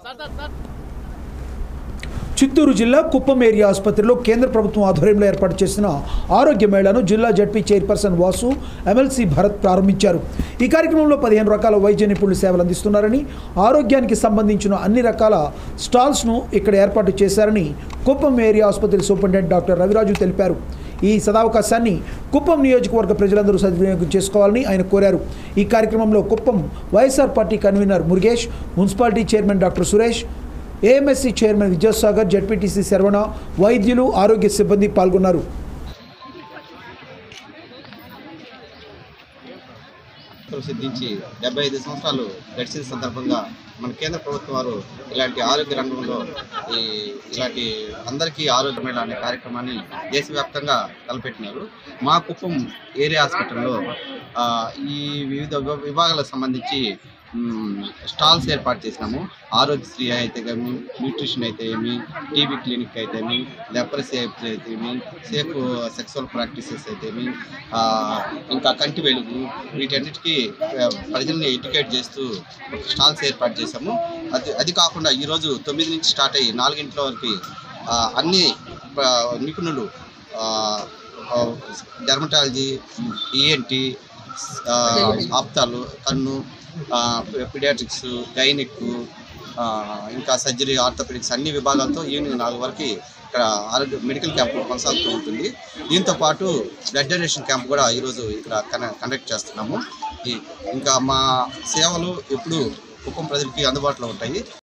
చిత్తూరు జిల్లా కుప్పం ఏరియా ఆసుపత్రిలో కేంద్ర ప్రభుత్వం ఆధ్వర్యంలో ఏర్పాటు చేసిన ఆరోగ్య మేళాను జిల్లా ZP chairperson Vasu MLC Bharat ప్రారంభించారు ఈ కార్యక్రమంలో పదిహేను రకాల వైద్య నిపుణులు సేవలు అందిస్తున్నారని ఆరోగ్యానికి సంబంధించిన అన్ని రకాల స్టాల్స్ను ఇక్కడ ఏర్పాటు చేశారని కుప్పం ఏరియా ఆసుపత్రి సూపరింటెండెంట్ డాక్టర్ రవిరాజు తెలిపారు ఈ సదావకాశాన్ని కుప్పం నియోజకవర్గ ప్రజలందరూ సద్వినియోగం చేసుకోవాలని ఆయన కోరారు ఈ కార్యక్రమంలో Kuppam YSR party convener Murugesh municipality chairman doctor Suresh AMSC chairman Vidyasagar ZPTC Saravana వైద్యులు ఆరోగ్య సిబ్బంది పాల్గొన్నారు సిద్ధించి డెబ్బై ఐదు సంవత్సరాలు గడిచిన సందర్భంగా మన కేంద్ర ప్రభుత్వం వారు ఇలాంటి ఆరోగ్య రంగంలో ఈ ఇలాంటి అందరికీ ఆరోగ్యమేళ అనే కార్యక్రమాన్ని దేశవ్యాప్తంగా తలపెట్టినారు మా కుప్పం ఏరియా హాస్పిటల్లో ఆ, ఈ వివిధ విభా- విభాగాలకు సంబంధించి మ్, స్టాల్స్ ఏర్పాటు చేసినాము ఆరోగ్యశ్రీ అయితే ఏమి న్యూట్రిషన్ అయితే ఏమి టీబీ క్లినిక్ అయితే ఏమి లెపరసీ అయితే ఏమి సేఫ్ సెక్సువల్ ప్రాక్టీసెస్ అయితే ఏమి ఆ, ఇంకా కంటి వెలుగు వీటన్నిటికీ ఆ, ప్రజల్ని ఎడ్యుకేట్ చేస్తూ స్టాల్స్ ఏర్పాటు చేశాము అది అది కాకుండా ఈరోజు తొమ్మిది నుంచి స్టార్ట్ అయ్యి నాలుగింట్ల వరకు ఆ, అన్ని ఆ, నిపుణులు డెర్మటాలజీ ఈఎన్టీ ఆప్తాలు కన్ను పిడియాట్రిక్స్ గైనిక్ ఇంకా సర్జరీ ఆర్థోపెడిక్స్ అన్ని విభాగాలతో ఈవినింగ్ నాలుగు వరకు ఇక్కడ ఆరోగ్య మెడికల్ క్యాంప్ కొనసాగుతూ ఉంటుంది దీంతో పాటు బ్లడ్ డొనేషన్ క్యాంప్ కూడా ఈరోజు ఇక్కడ కన- కండక్ట్ చేస్తున్నాము ఈ- ఇంకా మా సేవలు ఎప్పుడు కుటుంబ ప్రజలకి అందుబాటులో ఉంటాయి